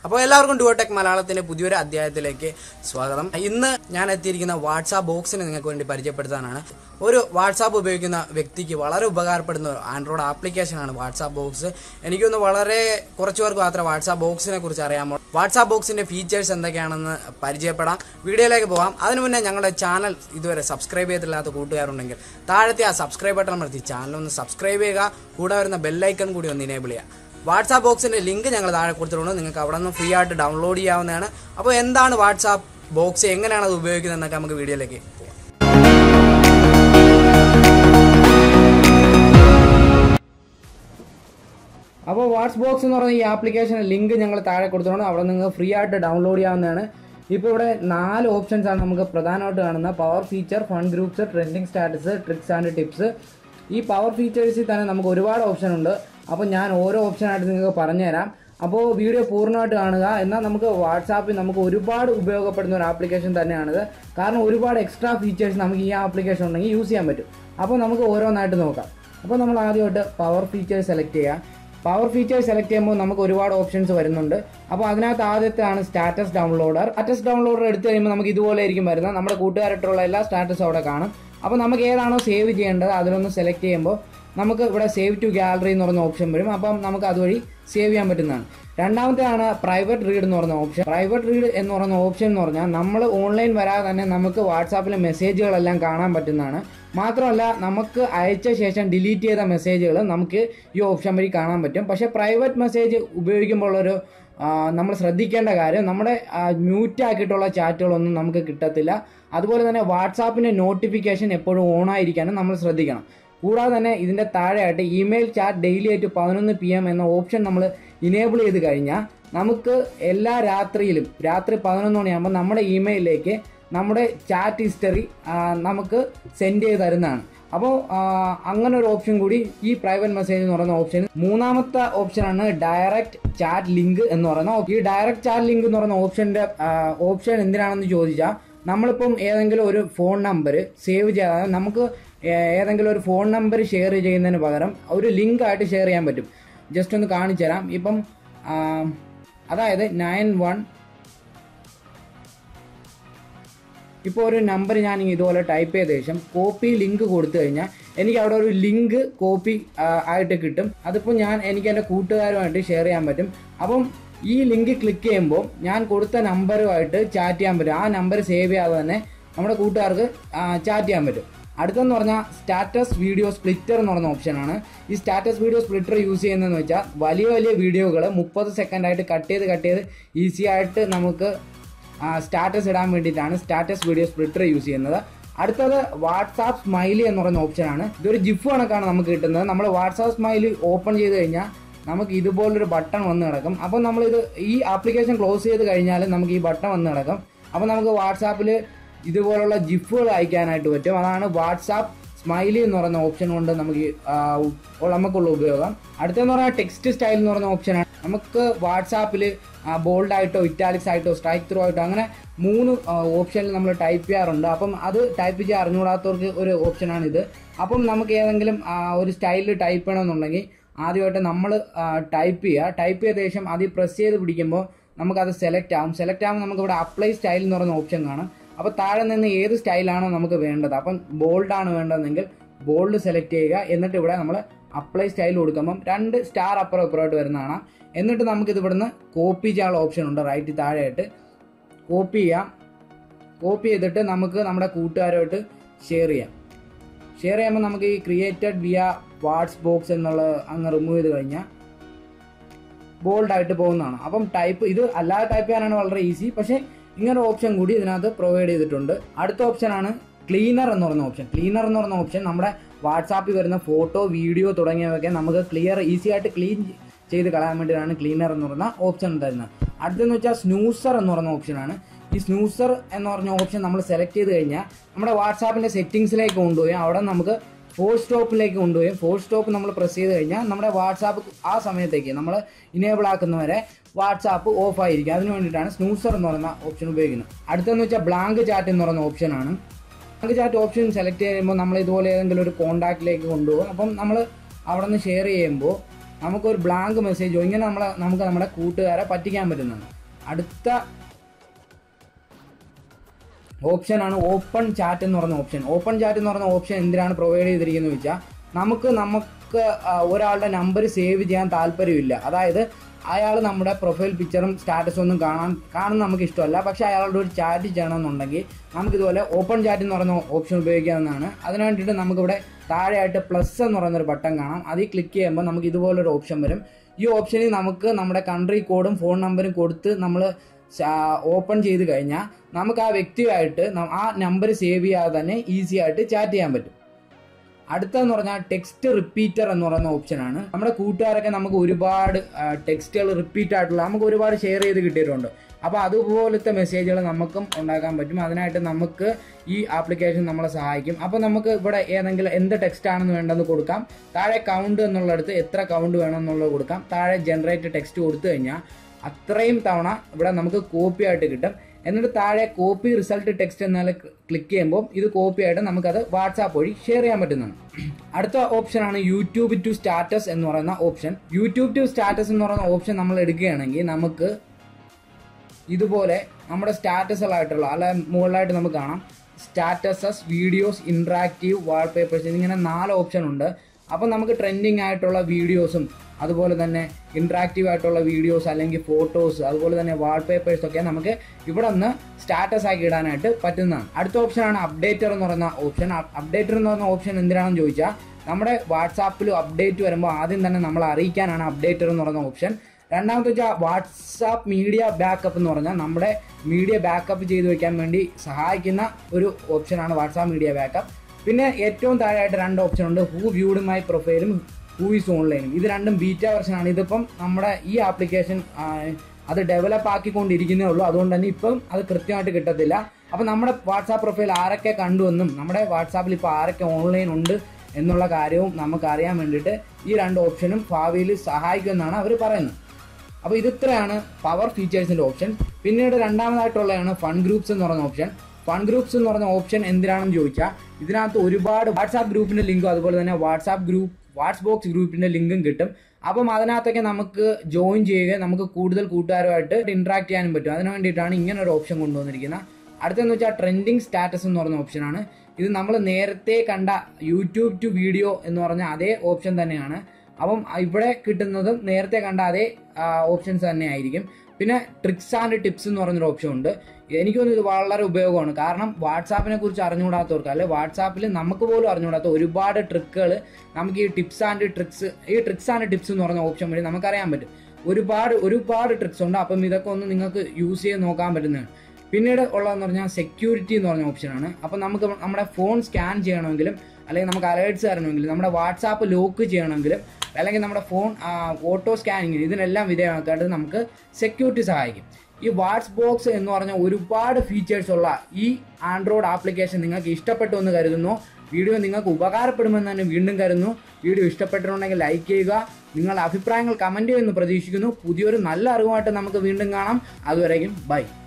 അപ്പോൾ എല്ലാവർക്കും ഡുവോടെക് മലയാളത്തിന്റെ പുതിയൊരു അധ്യായത്തിലേക്ക് സ്വാഗതം ഇന്ന് ഞാൻ എത്തിയിരിക്കുന്ന വാട്സാപ്പ് ബോക്സിനെ നിങ്ങൾക്ക് വേണ്ടി പരിചയപ്പെടുത്താനാണ് ഒരു വാട്സാപ്പ് ഉപയോഗിക്കുന്ന വ്യക്തിക്ക് വളരെ ഉപകാരപ്പെടുന്ന ഒരു ആൻഡ്രോയിഡ് ആപ്ലിക്കേഷനാണ് വാട്സാപ്പ് ബോക്സ് എനിക്കൊന്ന് വളരെ കുറച്ച് പേർക്ക് മാത്രമേ വാട്സാപ്പ് ബോക്സിനെ കുറിച്ച് അറിയാമോ വാട്സാപ്പ് ബോക്സിന്റെ ഫീച്ചേഴ്സ് എന്തൊക്കെയാണെന്ന് പരിചയപ്പെടാം വീഡിയോയിലേക്ക് പോകാം അതിനു മുന്നേ ഞങ്ങളുടെ ചാനൽ ഇതുവരെ സബ്സ്ക്രൈബ് ചെയ്തിട്ടില്ലാത്ത കൂട്ടുകാരുണ്ടെങ്കിൽ താഴത്തെ ആ സബ്സ്ക്രൈബ് ബട്ടൺ അമർത്തി ചാനൽ ഒന്ന് സബ്സ്ക്രൈബ് ചെയ്യുക കൂടെ വരുന്ന ബെല്ലൈക്കൺ കൂടി ഒന്ന് ഇനേബിൾ ചെയ്യുക വാട്സാപ്പ് ബോക്സിന്റെ ലിങ്ക് ഞങ്ങൾ താഴെ കൊടുത്തിട്ടുണ്ട് നിങ്ങൾക്ക് അവിടെ നിന്ന് ഫ്രീ ആയിട്ട് ഡൗൺലോഡ് ചെയ്യാവുന്നതാണ് അപ്പോൾ എന്താണ് വാട്സാപ്പ് ബോക്സ് എങ്ങനെയാണ് അത് ഉപയോഗിക്കുന്നത് എന്നൊക്കെ നമുക്ക് വീഡിയോയിലേക്ക് പോകാം അപ്പോൾ വാട്സ് ബോക്സ് എന്ന് പറയുന്ന ഈ ആപ്ലിക്കേഷൻ ലിങ്ക് ഞങ്ങൾ താഴെ കൊടുത്തിട്ടുണ്ട് അവിടെ നിങ്ങൾ ഫ്രീ ആയിട്ട് ഡൗൺലോഡ് ചെയ്യാവുന്നതാണ് ഇപ്പോൾ ഇവിടെ നാല് ഓപ്ഷൻസ് ആണ് നമുക്ക് പ്രധാനമായിട്ട് കാണുന്നത് power feature fun groups trending status tricks and tips ഈ പവർ ഫീച്ചേഴ്സിൽ തന്നെ നമുക്ക് ഒരുപാട് ഓപ്ഷൻ ഉണ്ട് അപ്പോൾ ഞാൻ ഓരോ ഓപ്ഷനായിട്ട് നിങ്ങൾക്ക് പറഞ്ഞുതരാം അപ്പോൾ വീഡിയോ പൂർണ്ണമായിട്ട് കാണുക എന്നാൽ നമുക്ക് വാട്സാപ്പിൽ നമുക്ക് ഒരുപാട് ഉപയോഗപ്പെടുന്ന ഒരു ആപ്ലിക്കേഷൻ തന്നെയാണിത് കാരണം ഒരുപാട് എക്സ്ട്രാ ഫീച്ചേഴ്സ് നമുക്ക് ഈ ആപ്ലിക്കേഷൻ ഉണ്ടെങ്കിൽ യൂസ് ചെയ്യാൻ പറ്റും അപ്പോൾ നമുക്ക് ഓരോന്നായിട്ട് നോക്കാം അപ്പോൾ നമ്മൾ ആദ്യമായിട്ട് പവർ ഫീച്ചേഴ്സ് സെലക്ട് ചെയ്യുക പവർ ഫീച്ചേഴ്സ് സെലക്ട് ചെയ്യുമ്പോൾ നമുക്ക് ഒരുപാട് ഓപ്ഷൻസ് വരുന്നുണ്ട് അപ്പോൾ അതിനകത്ത് ആദ്യത്തെയാണ് സ്റ്റാറ്റസ് ഡൗൺലോഡർ സ്റ്റാറ്റസ് ഡൗൺലോഡർ എടുത്തു കഴിയുമ്പോൾ നമുക്ക് ഇതുപോലെ ആയിരിക്കും വരുന്നത് നമ്മുടെ കൂട്ടുകാരായിട്ടുള്ള എല്ലാ സ്റ്റാറ്റസും അവിടെ കാണും അപ്പോൾ നമുക്ക് ഏതാണോ സേവ് ചെയ്യേണ്ടത് അതിലൊന്ന് സെലക്ട് ചെയ്യുമ്പോൾ നമുക്ക് ഇവിടെ സേവ് ടു ഗാലറി എന്ന് പറയുന്ന ഓപ്ഷൻ വരും അപ്പം നമുക്ക് അതുവഴി സേവ് ചെയ്യാൻ പറ്റുന്നതാണ് രണ്ടാമത്തെയാണ് പ്രൈവറ്റ് റീഡ് എന്ന് പറയുന്ന ഓപ്ഷൻ പ്രൈവറ്റ് റീഡ് എന്ന് പറയുന്ന ഓപ്ഷൻ എന്ന് പറഞ്ഞാൽ നമ്മൾ ഓൺലൈൻ വരാതെ തന്നെ നമുക്ക് വാട്സാപ്പിലെ മെസ്സേജുകളെല്ലാം കാണാൻ പറ്റുന്നതാണ് മാത്രമല്ല നമുക്ക് അയച്ച ശേഷം ഡിലീറ്റ് ചെയ്ത മെസ്സേജുകൾ നമുക്ക് ഈ ഓപ്ഷൻ വഴി കാണാൻ പറ്റും പക്ഷേ പ്രൈവറ്റ് മെസ്സേജ് ഉപയോഗിക്കുമ്പോൾ ഒരു നമ്മൾ ശ്രദ്ധിക്കേണ്ട കാര്യം നമ്മുടെ മ്യൂറ്റ് ആക്കിയിട്ടുള്ള ചാറ്റുകളൊന്നും നമുക്ക് കിട്ടത്തില്ല അതുപോലെ തന്നെ വാട്സാപ്പിൻ്റെ നോട്ടിഫിക്കേഷൻ എപ്പോഴും ഓൺ ആയിരിക്കാനും നമ്മൾ ശ്രദ്ധിക്കണം കൂടാതെ തന്നെ ഇതിൻ്റെ താഴെയായിട്ട് ഇമെയിൽ ചാറ്റ് ഡെയിലി ആയിട്ട് പതിനൊന്ന് പി എം എന്ന ഓപ്ഷൻ നമ്മൾ ഇനേബിൾ ചെയ്ത് കഴിഞ്ഞാൽ നമുക്ക് എല്ലാ രാത്രിയിലും രാത്രി പതിനൊന്ന് മണിയാകുമ്പോൾ നമ്മുടെ ഇമെയിലിലേക്ക് നമ്മുടെ ചാറ്റ് ഹിസ്റ്ററി നമുക്ക് സെൻഡ് ചെയ്ത് തരുന്നതാണ് അപ്പോൾ അങ്ങനെ ഒരു ഓപ്ഷൻ കൂടി ഈ പ്രൈവറ്റ് മെസ്സേജ് എന്ന് പറയുന്ന ഓപ്ഷൻ മൂന്നാമത്തെ ഓപ്ഷനാണ് ഡയറക്റ്റ് ചാറ്റ് ലിങ്ക് എന്ന് പറയുന്ന ഈ ഡയറക്റ്റ് ചാറ്റ് ലിങ്ക് എന്ന് പറയുന്ന ഓപ്ഷൻ്റെ ഓപ്ഷൻ എന്തിനാണെന്ന് ചോദിച്ചാൽ നമ്മളിപ്പം ഏതെങ്കിലും ഒരു ഫോൺ നമ്പർ സേവ് ചെയ്യാതെ നമുക്ക് ഏതെങ്കിലും ഒരു ഫോൺ നമ്പർ ഷെയർ ചെയ്യുന്നതിന് പകരം ഒരു ലിങ്ക് ആയിട്ട് ഷെയർ ചെയ്യാൻ പറ്റും ജസ്റ്റ് ഒന്ന് കാണിച്ചു തരാം ഇപ്പം അതായത് നയൻ വൺ ഇപ്പോൾ ഒരു നമ്പർ ഞാൻ ഇതുപോലെ ടൈപ്പ് ചെയ്ത ശേഷം കോപ്പി ലിങ്ക് കൊടുത്തു കഴിഞ്ഞാൽ എനിക്ക് അവിടെ ഒരു ലിങ്ക് കോപ്പി ആയിട്ട് കിട്ടും അതിപ്പോൾ ഞാൻ എനിക്ക് എൻ്റെ കൂട്ടുകാരുമായിട്ട് ഷെയർ ചെയ്യാൻ പറ്റും അപ്പം ഈ ലിങ്ക് ക്ലിക്ക് ചെയ്യുമ്പോൾ ഞാൻ കൊടുത്ത നമ്പറുമായിട്ട് ചാറ്റ് ചെയ്യാൻ പറ്റും ആ നമ്പർ സേവ് ചെയ്യാതെ തന്നെ നമ്മുടെ കൂട്ടുകാർക്ക് ചാറ്റ് ചെയ്യാൻ പറ്റും അടുത്തെന്ന് പറഞ്ഞാൽ സ്റ്റാറ്റസ് വീഡിയോ സ്പ്ലിറ്റർ എന്ന് പറയുന്ന ഓപ്ഷനാണ് ഈ സ്റ്റാറ്റസ് വീഡിയോ സ്പ്ലിറ്റർ യൂസ് ചെയ്യുന്നതെന്ന് വെച്ചാൽ വലിയ വലിയ വീഡിയോകൾ മുപ്പത് സെക്കൻഡായിട്ട് കട്ട് ചെയ്ത് കട്ട് ചെയ്ത് ഈസി ആയിട്ട് നമുക്ക് സ്റ്റാറ്റസ് ഇടാൻ വേണ്ടിയിട്ടാണ് സ്റ്റാറ്റസ് വീഡിയോ സ്പ്ലിറ്റർ യൂസ് ചെയ്യുന്നത് അടുത്തത് വാട്സാപ്പ് സ്മൈലി എന്ന് പറയുന്ന ഓപ്ഷനാണ് ഇതൊരു ജിഫ് കണക്കാണ് നമുക്ക് കിട്ടുന്നത് നമ്മൾ വാട്സാപ്പ് സ്മൈലി ഓപ്പൺ ചെയ്ത് കഴിഞ്ഞാൽ നമുക്ക് ഇതുപോലൊരു ബട്ടൺ വന്ന് കിടക്കും അപ്പോൾ നമ്മളിത് ഈ ആപ്ലിക്കേഷൻ ക്ലോസ് ചെയ്ത് കഴിഞ്ഞാൽ നമുക്ക് ഈ ബട്ടൺ വന്ന് കിടക്കും അപ്പോൾ നമുക്ക് വാട്സാപ്പിൽ ഇതുപോലുള്ള ജിഫുകൾ അയക്കാനായിട്ട് പറ്റും അതാണ് വാട്സാപ്പ് സ്മൈലി എന്ന് പറയുന്ന ഓപ്ഷൻ കൊണ്ട് നമുക്ക് നമുക്കുള്ള ഉപയോഗം അടുത്തെന്ന് പറഞ്ഞാൽ ടെക്സ്റ്റ് സ്റ്റൈൽ എന്ന് പറയുന്ന ഓപ്ഷനാണ് നമുക്ക് വാട്സാപ്പിൽ ബോൾഡായിട്ടോ ഇറ്റാലിക്സ് ആയിട്ടോ സ്ട്രൈക്ക് ത്രൂ ആയിട്ടോ അങ്ങനെ മൂന്ന് ഓപ്ഷനിൽ നമ്മൾ ടൈപ്പ് ചെയ്യാറുണ്ട് അപ്പം അത് ടൈപ്പ് ചെയ്യാൻ അറിഞ്ഞുകൂടാത്തവർക്ക് ഒരു ഓപ്ഷനാണ് ഇത് അപ്പം നമുക്ക് ഏതെങ്കിലും ഒരു സ്റ്റൈലിൽ ടൈപ്പ് ചെയ്യണമെന്നുണ്ടെങ്കിൽ ആദ്യമായിട്ട് നമ്മൾ ടൈപ്പ് ചെയ്യുക ടൈപ്പ് ചെയ്ത ശേഷം അത് പ്രസ് ചെയ്ത് പിടിക്കുമ്പോൾ നമുക്കത് സെലക്ട് ആവും സെലക്ട് ആകുമ്പോൾ നമുക്ക് ഇവിടെ അപ്ലൈ സ്റ്റൈൽ എന്ന് പറയുന്ന ഓപ്ഷൻ കാണും അപ്പോൾ താഴെ നിന്ന് ഏത് സ്റ്റൈലാണോ നമുക്ക് വേണ്ടത് അപ്പം ബോൾഡാണ് വേണ്ടതെങ്കിൽ ബോൾഡ് സെലക്ട് ചെയ്യുക എന്നിട്ട് ഇവിടെ നമ്മൾ അപ്ലൈ സ്റ്റൈൽ കൊടുക്കുമ്പം രണ്ട് സ്റ്റാർ അപ്പുറം അപ്പുറമായിട്ട് വരുന്നതാണ് എന്നിട്ട് നമുക്ക് ഇത് ഇവിടുന്ന് കോപ്പി ചെയ്യാനുള്ള ഓപ്ഷൻ ഉണ്ട് റൈറ്റ് താഴെയായിട്ട് കോപ്പി ചെയ്യാം കോപ്പി ചെയ്തിട്ട് നമുക്ക് നമ്മുടെ കൂട്ടുകാരുമായിട്ട് ഷെയർ ചെയ്യാം ഷെയർ ചെയ്യുമ്പോൾ നമുക്ക് ഈ ക്രിയേറ്റഡ് വിയ വാട്സ് ബോക്സ് എന്നുള്ളത് അങ്ങ് റിമൂവ് ചെയ്ത് കഴിഞ്ഞാൽ ബോൾഡായിട്ട് പോകുന്നതാണ് അപ്പം ടൈപ്പ് ഇത് അല്ലാതെ ടൈപ്പ് ചെയ്യാനാണ് വളരെ ഈസി പക്ഷേ ഇങ്ങനെ ഓപ്ഷൻ കൂടി ഇതിനകത്ത് പ്രൊവൈഡ് ചെയ്തിട്ടുണ്ട് അടുത്ത ഓപ്ഷനാണ് ക്ലീനർ എന്ന് പറയുന്ന ഓപ്ഷൻ ക്ലീനർ എന്ന് പറയുന്ന ഓപ്ഷൻ നമ്മുടെ വാട്സാപ്പിൽ വരുന്ന ഫോട്ടോ വീഡിയോ തുടങ്ങിയവയൊക്കെ നമുക്ക് ക്ലിയർ ഈസി ആയിട്ട് ക്ലീൻ ചെയ്ത് കളയാൻ വേണ്ടിയിട്ടാണ് ക്ലീനർ എന്ന് പറയുന്ന ഓപ്ഷൻ തരുന്നത് അടുത്തെന്ന് വെച്ചാൽ സ്നൂസർ എന്ന് പറയുന്ന ഓപ്ഷനാണ് ഈ സ്നൂസർ എന്ന് പറഞ്ഞ ഓപ്ഷൻ നമ്മൾ സെലക്ട് ചെയ്ത് കഴിഞ്ഞാൽ നമ്മുടെ വാട്സാപ്പിൻ്റെ സെറ്റിങ്സിലേക്ക് കൊണ്ടുപോയി അവിടെ നമുക്ക് ഫോർ സ്റ്റോപ്പിലേക്ക് കൊണ്ടുപോയി ഫോർ സ്റ്റോപ്പ് നമ്മൾ പ്രസ് ചെയ്ത് കഴിഞ്ഞാൽ നമ്മുടെ വാട്സാപ്പ് ആ സമയത്തേക്ക് നമ്മൾ ഇനേബിൾ ആക്കുന്നവരെ വാട്സാപ്പ് ഓഫ് ആയിരിക്കും അതിന് വേണ്ടിയിട്ടാണ് സ്നൂസർ എന്ന് പറയുന്ന ഓപ്ഷൻ ഉപയോഗിക്കുന്നത് അടുത്തെന്ന് വെച്ചാൽ ബ്ലാങ്ക് ചാറ്റ് എന്ന് പറയുന്ന ഓപ്ഷനാണ് ബ്ലാങ്ക് ചാറ്റ് ഓപ്ഷൻ സെലക്ട് ചെയ്യുമ്പോൾ നമ്മൾ ഇതുപോലെ ഏതെങ്കിലും ഒരു കോൺടാക്റ്റിലേക്ക് കൊണ്ടുപോകും അപ്പം നമ്മൾ അവിടെ നിന്ന് ഷെയർ ചെയ്യുമ്പോൾ നമുക്കൊരു ബ്ലാങ്ക് മെസ്സേജോ ഇങ്ങനെ നമ്മളെ നമുക്ക് നമ്മുടെ കൂട്ടുകാരെ പറ്റിക്കാൻ പറ്റുന്നതാണ് അടുത്ത ഓപ്ഷനാണ് ഓപ്പൺ ചാറ്റ് എന്ന് പറഞ്ഞ ഓപ്ഷൻ ഓപ്പൺ ചാറ്റ് എന്ന് പറഞ്ഞ ഓപ്ഷൻ എന്തിനാണ് പ്രൊവൈഡ് ചെയ്തിരിക്കുന്നത് വെച്ചാൽ നമുക്ക് നമുക്ക് ആ, ഒരാളുടെ നമ്പർ സേവ് ചെയ്യാൻ താല്പര്യമില്ല അതായത് അയാൾ നമ്മുടെ പ്രൊഫൈൽ പിക്ചറും സ്റ്റാറ്റസും ഒന്നും കാണാൻ കാണുന്ന നമുക്ക് ഇഷ്ടമല്ല പക്ഷേ അയാളുടെ ഒരു ചാറ്റ് ചെയ്യണമെന്നുണ്ടെങ്കിൽ നമുക്കിതുപോലെ ഓപ്പൺ ചാറ്റ് എന്ന് പറയുന്ന ഓപ്ഷൻ ഉപയോഗിക്കാവുന്നതാണ് അതിന് വേണ്ടിയിട്ട് നമുക്കിവിടെ താഴെയായിട്ട് പ്ലസ് എന്ന് പറയുന്നൊരു ബട്ടൺ കാണാം അതിൽ ക്ലിക്ക് ചെയ്യുമ്പോൾ നമുക്ക് ഇതുപോലൊരു ഓപ്ഷൻ വരും ഈ ഓപ്ഷനിൽ നമുക്ക് നമ്മുടെ കൺട്രി കോഡും ഫോൺ നമ്പറും കൊടുത്ത് നമ്മൾ ഓപ്പൺ ചെയ്ത് കഴിഞ്ഞാൽ നമുക്ക് ആ വ്യക്തിയുമായിട്ട് ന- ആ നമ്പർ സേവ് ചെയ്യാതെ തന്നെ ഈസി ആയിട്ട് ചാറ്റ് ചെയ്യാൻ പറ്റും അടുത്തെന്ന് പറഞ്ഞാൽ ടെക്സ്റ്റ് റിപ്പീറ്റർ എന്ന് പറയുന്ന ഓപ്ഷനാണ് നമ്മുടെ കൂട്ടുകാരൊക്കെ നമുക്ക് ഒരുപാട് ടെക്സ്റ്റുകൾ റിപ്പീറ്റ് ആയിട്ടുള്ള നമുക്ക് ഒരുപാട് ഷെയർ ചെയ്ത് കിട്ടിയിട്ടുണ്ട് അപ്പോൾ അതുപോലത്തെ മെസ്സേജുകൾ നമുക്കും ഉണ്ടാക്കാൻ പറ്റും അതിനായിട്ട് നമുക്ക് ഈ ആപ്ലിക്കേഷൻ നമ്മളെ സഹായിക്കും അപ്പോൾ നമുക്ക് ഇവിടെ ഏതെങ്കിലും എന്ത് ടെക്സ്റ്റ് ആണെന്ന് വേണ്ടെന്ന് കൊടുക്കാം താഴെ കൗണ്ട് എന്നുള്ളിടത്ത് എത്ര കൗണ്ട് വേണം എന്നുള്ളത് കൊടുക്കാം താഴെ ജനറേറ്റ് ടെക്സ്റ്റ് കൊടുത്തു കഴിഞ്ഞാൽ അത്രയും തവണ ഇവിടെ നമുക്ക് കോപ്പി ആയിട്ട് കിട്ടും എന്നിട്ട് താഴെ കോപ്പി റിസൾട്ട് ടെക്സ്റ്റ് എന്നാൽ ക്ലിക്ക് ചെയ്യുമ്പോൾ ഇത് കോപ്പി ആയിട്ട് നമുക്കത് വാട്സാപ്പ് വഴി ഷെയർ ചെയ്യാൻ പറ്റുന്നതാണ് അടുത്ത ഓപ്ഷനാണ് യൂട്യൂബ് ടു സ്റ്റാറ്റസ് എന്ന് പറയുന്ന ഓപ്ഷൻ യൂട്യൂബ് ടു സ്റ്റാറ്റസ് എന്ന് പറയുന്ന ഓപ്ഷൻ നമ്മൾ എടുക്കുകയാണെങ്കിൽ നമുക്ക് ഇതുപോലെ നമ്മുടെ സ്റ്റാറ്റസുകളായിട്ടുള്ള അല്ല മുകളിലായിട്ട് നമുക്ക് കാണാം സ്റ്റാറ്റസസ് വീഡിയോസ് ഇൻട്രാക്റ്റീവ് വാൾപേപ്പേഴ്സ് എന്നിങ്ങനെ നാല് ഓപ്ഷൻ ഉണ്ട് അപ്പോൾ നമുക്ക് ട്രെൻഡിങ് ആയിട്ടുള്ള വീഡിയോസും അതുപോലെ തന്നെ ഇൻട്രാക്റ്റീവ് ആയിട്ടുള്ള വീഡിയോസ് അല്ലെങ്കിൽ ഫോട്ടോസ് അതുപോലെ തന്നെ വാൾപേപ്പേഴ്സ് ഒക്കെ നമുക്ക് ഇവിടെ നിന്ന് സ്റ്റാറ്റസ് ആക്കി ഇടാനായിട്ട് പറ്റുന്നതാണ് അടുത്ത ഓപ്ഷനാണ് അപ്ഡേറ്റർ എന്ന് പറയുന്ന ഓപ്ഷൻ അപ്ഡേറ്റർ എന്ന് പറയുന്ന ഓപ്ഷൻ എന്തിനാണെന്ന് ചോദിച്ചാൽ നമ്മുടെ വാട്സാപ്പിൽ അപ്ഡേറ്റ് വരുമ്പോൾ ആദ്യം തന്നെ നമ്മൾ അറിയിക്കാനാണ് അപ്ഡേറ്റർ എന്ന് പറയുന്ന ഓപ്ഷൻ രണ്ടാമത്തെ വെച്ചാൽ വാട്സാപ്പ് മീഡിയ ബാക്കപ്പ് എന്ന് പറഞ്ഞാൽ നമ്മുടെ മീഡിയ ബാക്കപ്പ് ചെയ്ത് വെക്കാൻ വേണ്ടി സഹായിക്കുന്ന ഒരു ഓപ്ഷനാണ് വാട്സാപ്പ് മീഡിയ ബാക്കപ്പ് പിന്നെ ഏറ്റവും താഴെയായിട്ട് രണ്ട് ഓപ്ഷൻ ഉണ്ട് ഹൂ വ്യൂഡ് മൈ പ്രൊഫൈലും ഹൂ ഈസ് ഓൺലൈനും ഇത് രണ്ടും ബീറ്റ വെർഷനാണ് ഇതിപ്പം നമ്മുടെ ഈ ആപ്ലിക്കേഷൻ അത് ഡെവലപ്പ് ആക്കിക്കൊണ്ടിരിക്കുന്നേ ഉള്ളൂ അതുകൊണ്ട് തന്നെ ഇപ്പം അത് കൃത്യമായിട്ട് കിട്ടത്തില്ല അപ്പോൾ നമ്മുടെ വാട്സാപ്പ് പ്രൊഫൈൽ ആരൊക്കെ കണ്ടുവെന്നും നമ്മുടെ വാട്സാപ്പിൽ ഇപ്പോൾ ആരൊക്കെ ഓൺലൈൻ ഉണ്ട് എന്നുള്ള കാര്യവും നമുക്ക് അറിയാൻ വേണ്ടിയിട്ട് ഈ രണ്ട് ഓപ്ഷനും ഭാവിയിൽ സഹായിക്കുമെന്നാണ് അവർ പറയുന്നത് അപ്പോൾ ഇത് ഇത്രയാണ് പവർ ഫീച്ചേഴ്സിന്റെ ഓപ്ഷൻ പിന്നീട് രണ്ടാമതായിട്ടുള്ളതാണ് ഫൺ ഗ്രൂപ്പ്സ് എന്ന് പറയുന്ന ഓപ്ഷൻ ഫൺ ഗ്രൂപ്പ്സ് എന്ന് പറയുന്ന ഓപ്ഷൻ എന്തിനാണെന്ന് ചോദിച്ചാൽ ഇതിനകത്ത് ഒരുപാട് വാട്സാപ്പ് ഗ്രൂപ്പിന്റെ ലിങ്കും അതുപോലെ തന്നെ വാട്സാപ്പ് ഗ്രൂപ്പ് വാട്സ് ബോക്സ് ഗ്രൂപ്പിന്റെ ലിങ്കും കിട്ടും അപ്പം അതിനകത്തൊക്കെ നമുക്ക് ജോയിൻ ചെയ്യുകയും നമുക്ക് കൂടുതൽ കൂട്ടുകാരുമായിട്ട് ഇന്ററാക്ട് ചെയ്യാനും പറ്റും അതിന് വേണ്ടിയിട്ടാണ് ഇങ്ങനെ ഒരു ഓപ്ഷൻ കൊണ്ടുവന്നിരിക്കുന്നത് അടുത്തെന്ന് വെച്ചാൽ ട്രെൻഡിങ് സ്റ്റാറ്റസ് എന്ന് പറയുന്ന ഓപ്ഷനാണ് ഇത് നമ്മൾ നേരത്തെ കണ്ട യൂട്യൂബ് ടു വീഡിയോ എന്ന് പറഞ്ഞ അതേ ഓപ്ഷൻ തന്നെയാണ് അപ്പം ഇവിടെ കിട്ടുന്നതും നേരത്തെ കണ്ട അതേ ഓപ്ഷൻസ് തന്നെ ആയിരിക്കും പിന്നെ ട്രിക്സ് ആൻഡ് ടിപ്സ് എന്ന് പറഞ്ഞൊരു ഓപ്ഷൻ ഉണ്ട് എനിക്ക് തോന്നുന്നു ഇത് വളരെ ഉപയോഗമാണ് കാരണം വാട്സാപ്പിനെ കുറിച്ച് അറിഞ്ഞുകൂടാത്തവർക്ക് അല്ലെ വാട്സാപ്പിൽ നമുക്ക് പോലും അറിഞ്ഞുകൂടാത്ത ഒരുപാട് ട്രിക്കുകൾ നമുക്ക് ഈ ടിപ്സ് ആൻഡ് ട്രിക്സ് ഈ ട്രിക്സ് ആൻഡ് ടിപ്സ് എന്ന് പറഞ്ഞ ഓപ്ഷൻ വഴി നമുക്കറിയാൻ പറ്റും ഒരുപാട് ഒരുപാട് ട്രിക്സ് ഉണ്ട് അപ്പം ഇതൊക്കെ ഒന്ന് നിങ്ങൾക്ക് യൂസ് ചെയ്ത് നോക്കാൻ പറ്റുന്നതാണ് പിന്നീട് ഉള്ളതെന്ന് പറഞ്ഞാൽ സെക്യൂരിറ്റി എന്ന് പറഞ്ഞ ഓപ്ഷനാണ് അപ്പം നമുക്ക് നമ്മുടെ ഫോൺ സ്കാൻ ചെയ്യണമെങ്കിലും അല്ലെങ്കിൽ നമുക്ക് അലേർട്സ് തരണമെങ്കിലും നമ്മുടെ വാട്സാപ്പ് ലോക്ക് ചെയ്യണമെങ്കിലും അല്ലെങ്കിൽ നമ്മുടെ ഫോൺ ഓട്ടോ സ്കാനിങ്ങിന് ഇതിനെല്ലാം വിധേയമാക്കാണ്ട് നമുക്ക് സെക്യൂരിറ്റി സഹായിക്കും ഈ വാട്സ് ബോക്സ് എന്ന് പറഞ്ഞ ഒരുപാട് ഫീച്ചേഴ്സ് ഉള്ള ഈ ആൻഡ്രോയിഡ് ആപ്ലിക്കേഷൻ നിങ്ങൾക്ക് ഇഷ്ടപ്പെട്ടു എന്ന് കരുതുന്നു വീഡിയോ നിങ്ങൾക്ക് ഉപകാരപ്പെടുമെന്ന് തന്നെ വീണ്ടും കരുതുന്നു വീഡിയോ ഇഷ്ടപ്പെട്ടിട്ടുണ്ടെങ്കിൽ ലൈക്ക് ചെയ്യുക നിങ്ങളുടെ അഭിപ്രായങ്ങൾ കമൻറ്റ് ചെയ്യുമെന്ന് പ്രതീക്ഷിക്കുന്നു പുതിയൊരു നല്ല അറിവുമായിട്ട് നമുക്ക് വീണ്ടും കാണാം അതുവരെയും ബൈ